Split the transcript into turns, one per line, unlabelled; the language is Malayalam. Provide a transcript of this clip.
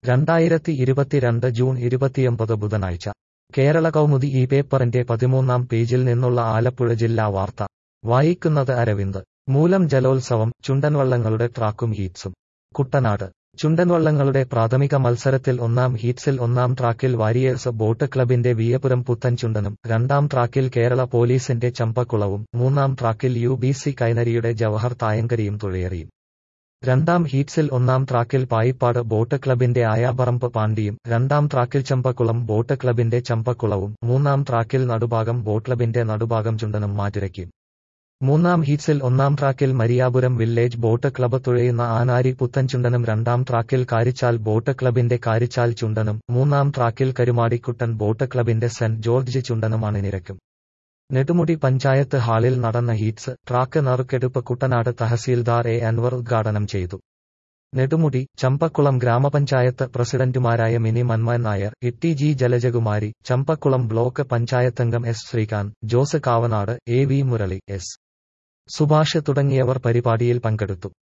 രണ്ടായിരത്തി ഇരുപത്തിരണ്ട് ജൂൺ ഇരുപത്തിയൊമ്പത് ബുധനാഴ്ച കേരള കൗമുദി ഈ പേപ്പറിന്റെ പതിമൂന്നാം പേജിൽ നിന്നുള്ള ആലപ്പുഴ ജില്ലാ വാർത്ത വായിക്കുന്നത് അരവിന്ദ് മൂലം ജലോത്സവം ചുണ്ടൻവള്ളങ്ങളുടെ ട്രാക്കും ഹീറ്റ്സും കുട്ടനാട് ചുണ്ടൻവള്ളങ്ങളുടെ പ്രാഥമിക മത്സരത്തിൽ ഒന്നാം ഹീറ്റ്സിൽ ഒന്നാം ട്രാക്കിൽ വാരിയേഴ്സ് ബോട്ട് ക്ലബിന്റെ വിയപുരം പുത്തൻചുണ്ടനും രണ്ടാം ട്രാക്കിൽ കേരള പോലീസിന്റെ ചമ്പക്കുളവും മൂന്നാം ട്രാക്കിൽ യു ബി സി കൈനരിയുടെ ജവഹർ തായങ്കരിയും തുഴയേറിയും രണ്ടാം ഹീറ്റ്സിൽ ഒന്നാം ട്രാക്കിൽ പായിപ്പാട് ബോട്ട് ക്ലബിന്റെ ആയാപറമ്പ് പാണ്ടിയും രണ്ടാം ട്രാക്കിൽ ചമ്പക്കുളം ബോട്ട് ക്ലബിന്റെ ചമ്പക്കുളവും മൂന്നാം ട്രാക്കിൽ നടുഭാഗം ബോട്ട് ക്ലബിന്റെ നടുഭാഗം ചുണ്ടനും മാറ്റുരയ്ക്കും മൂന്നാം ഹീറ്റ്സിൽ ഒന്നാം ട്രാക്കിൽ മരിയാപുരം വില്ലേജ് ബോട്ട് ക്ലബ്ബ് തുഴയുന്ന ആനാരി പുത്തൻചുണ്ടനും രണ്ടാം ട്രാക്കിൽ കാരിച്ചാൽ ബോട്ട് ക്ലബിന്റെ കാരിച്ചാൽ ചുണ്ടനും മൂന്നാം ട്രാക്കിൽ കരുമാടിക്കുട്ടൻ ബോട്ട് ക്ലബിന്റെ സെന്റ് ജോർജ് ചുണ്ടനും അണിനിരക്കും നെടുമുടി പഞ്ചായത്ത് ഹാളിൽ നടന്ന ഹീറ്റ്സ് ട്രാക്ക് നറുക്കെടുപ്പ് കുട്ടനാട് തഹസീൽദാർ എ അൻവർ ഉദ്ഘാടനം ചെയ്തു നെടുമുടി ചമ്പക്കുളം ഗ്രാമപഞ്ചായത്ത് പ്രസിഡന്റുമാരായ മിനി മന്മൻ നായർ ഇട്ടി ജി ജലജകുമാരി ചമ്പക്കുളം ബ്ലോക്ക് പഞ്ചായത്തംഗം S Sreekanth Jose Kavanad A V Murali S Subhash തുടങ്ങിയവർ പരിപാടിയിൽ പങ്കെടുത്തു